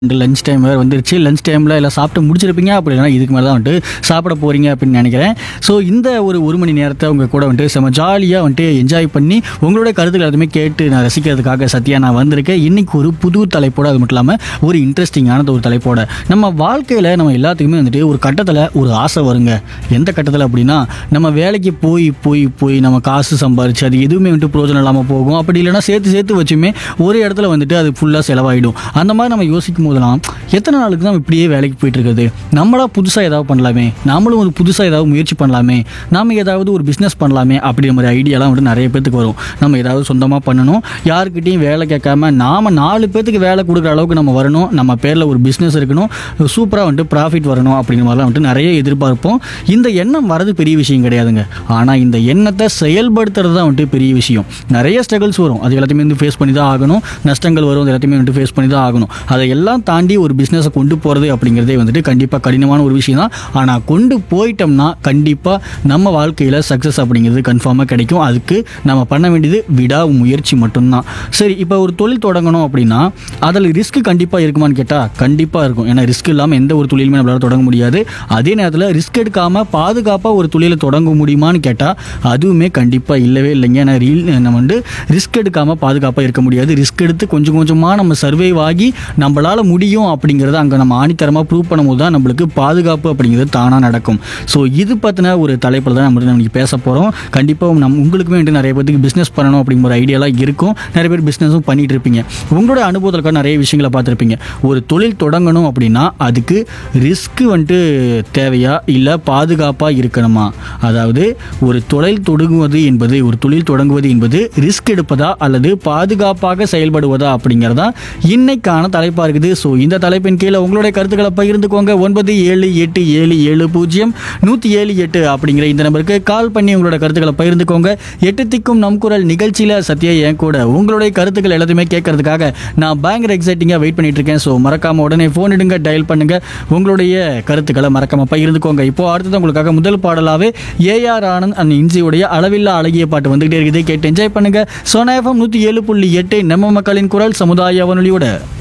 lunch time வேறு வந்துருச்சு lunch டைமில் எல்லாம் சாப்பிட்டு முடிச்சிருப்பீங்க அப்படி இல்லைனா இதுக்கு மேலே தான் வந்துட்டு சாப்பிட போகிறீங்க அப்படின்னு நினைக்கிறேன் ஸோ இந்த ஒரு ஒரு மணி நேரத்தை உங்கள் கூட வந்துட்டு செம்ம ஜாலியாக வந்துட்டு என்ஜாய் பண்ணி உங்களோட கருத்துக்கள் எல்லாத்தையுமே கேட்டு நான் ரசிக்கிறதுக்காக சத்யா நான் வந்திருக்கேன் இன்னைக்கு ஒரு புது தலைப்போட அது மட்டும் இல்லாமல் ஒரு இன்ட்ரெஸ்டிங்கான ஒரு தலைப்போட நம்ம வாழ்க்கையில் நம்ம எல்லாத்துக்குமே வந்துட்டு ஒரு கட்டத்தில் ஒரு ஆசை வருங்க எந்த கட்டத்தில் அப்படின்னா நம்ம வேலைக்கு போய் போய் போய் நம்ம காசு சம்பாரிச்சு அது எதுவுமே வந்துட்டு பிரோஜனம் இல்லாமல் போகும் அப்படி இல்லைன்னா சேர்த்து சேர்த்து வச்சுமே ஒரு இடத்துல வந்துட்டு அது ஃபுல்லாக செலவாயிடும் அந்த மாதிரி நம்ம யோசிக்கும் போதெல்லாம் எத்தனை நாளுக்கு தான் இப்படியே வேலைக்கு போயிட்டு இருக்குது நம்மளா புதுசாக ஏதாவது பண்ணலாமே நாமளும் ஒரு புதுசாக ஏதாவது முயற்சி பண்ணலாமே நாம ஏதாவது ஒரு பிஸ்னஸ் பண்ணலாமே அப்படிங்கிற மாதிரி ஐடியாலாம் வந்துட்டு நிறைய பேத்துக்கு வரும் நம்ம ஏதாவது சொந்தமாக பண்ணணும் யாருக்கிட்டையும் வேலை கேட்காம நாம நாலு பேத்துக்கு வேலை கொடுக்குற அளவுக்கு நம்ம வரணும் நம்ம பேரில் ஒரு பிஸ்னஸ் இருக்கணும் சூப்பராக வந்துட்டு ப்ராஃபிட் வரணும் அப்படிங்கிற மாதிரிலாம் வந்துட்டு நிறைய எதிர்பார்ப்போம் இந்த எண்ணம் வரது பெரிய விஷயம் கிடையாதுங்க ஆனால் இந்த எண்ணத்தை செயல்படுத்துறது தான் வந்துட்டு பெரிய விஷயம் நிறைய ஸ்ட்ரகிள்ஸ் வரும் அது எல்லாத்தையுமே வந்து ஃபேஸ் பண்ணி தான் ஆகணும் நஷ்டங்கள் வரும் அது எல்லாத்தையுமே வந்துட்டு ஃபேஸ் பண்ணி தான் ஆகணும் அதையெல்லாம் தாண்டி ஒரு பிஸ்னஸை கொண்டு போகிறது அப்படிங்கிறதே வந்துட்டு கண்டிப்பாக கடினமான ஒரு விஷயம் தான் ஆனால் கொண்டு போயிட்டோம்னா கண்டிப்பாக நம்ம வாழ்க்கையில் சக்ஸஸ் அப்படிங்கிறது கன்ஃபார்மாக கிடைக்கும் அதுக்கு நம்ம பண்ண வேண்டியது விடா முயற்சி மட்டும்தான் சரி இப்போ ஒரு தொழில் தொடங்கணும் அப்படின்னா அதில் ரிஸ்க் கண்டிப்பாக இருக்குமான்னு கேட்டால் கண்டிப்பாக இருக்கும் ஏன்னா ரிஸ்க் இல்லாமல் எந்த ஒரு தொழிலுமே நம்மளால தொடங்க முடியாது அதே நேரத்தில் ரிஸ்க் எடுக்காமல் பாதுகாப்பாக ஒரு தொழிலை தொடங்க முடியுமான்னு கேட்டால் அதுவுமே கண்டிப்பாக இல்லவே இல்லைங்க ஏன்னா ரீல் நம்ம வந்து ரிஸ்க் எடுக்காமல் பாதுகாப்பாக இருக்க முடியாது ரிஸ்க் எடுத்து கொஞ்சம் கொஞ்சமாக நம்ம சர்வைவ் ஆகி நம்மளால் முடியும் அப்படிங்கிறத அங்கே நம்ம ஆணித்தரமாக ப்ரூவ் பண்ணும்போது தான் நம்மளுக்கு பாதுகாப்பு அப்படிங்கிறது தானாக நடக்கும் ஸோ இது பற்றின ஒரு தலைப்பில் தான் நம்ம இன்னைக்கு பேச போகிறோம் கண்டிப்பாக நம் உங்களுக்குமே வந்துட்டு நிறைய பேருக்கு பிஸ்னஸ் பண்ணணும் அப்படிங்கிற ஒரு ஐடியாலாம் இருக்கும் நிறைய பேர் பிஸ்னஸும் பண்ணிட்டு இருப்பீங்க உங்களோட அனுபவத்தில் நிறைய விஷயங்களை பார்த்துருப்பீங்க ஒரு தொழில் தொடங்கணும் அப்படின்னா அதுக்கு ரிஸ்க் வந்துட்டு தேவையா இல்லை பாதுகாப்பாக இருக்கணுமா அதாவது ஒரு தொழில் தொடங்குவது என்பது ஒரு தொழில் தொடங்குவது என்பது ரிஸ்க் எடுப்பதா அல்லது பாதுகாப்பாக செயல்படுவதா அப்படிங்கிறதா இன்னைக்கான தலைப்பாக இருக்குது ஸோ இந்த தலைப்பின் கீழே உங்களுடைய கருத்துக்களை பகிர்ந்துக்கோங்க ஒன்பது ஏழு எட்டு ஏழு ஏழு பூஜ்ஜியம் நூற்றி ஏழு எட்டு அப்படிங்கிற இந்த நம்பருக்கு கால் பண்ணி உங்களோட கருத்துக்களை பகிர்ந்துக்கோங்க எட்டு திக்கும் நம் குரல் நிகழ்ச்சியில் சத்யா என் கூட உங்களுடைய கருத்துக்கள் எல்லாத்தையுமே கேட்கறதுக்காக நான் பயங்கர எக்ஸைட்டிங்காக வெயிட் பண்ணிட்டு இருக்கேன் ஸோ மறக்காம உடனே ஃபோன் எடுங்க டயல் பண்ணுங்க உங்களுடைய கருத்துக்களை மறக்காம பகிர்ந்துக்கோங்க இப்போ அடுத்தது உங்களுக்காக முதல் பாடலாவே ஏஆர் ஆனந்த் அண்ட் இன்சியுடைய அளவில்லா அழகிய பாட்டு வந்துகிட்டே இருக்குது கேட்டு என்ஜாய் பண்ணுங்க சோனா எஃப்எம் நூற்றி ஏழு புள்ளி எட்டு நம்ம மக்களின் குரல் சமுதாய வானொலியோட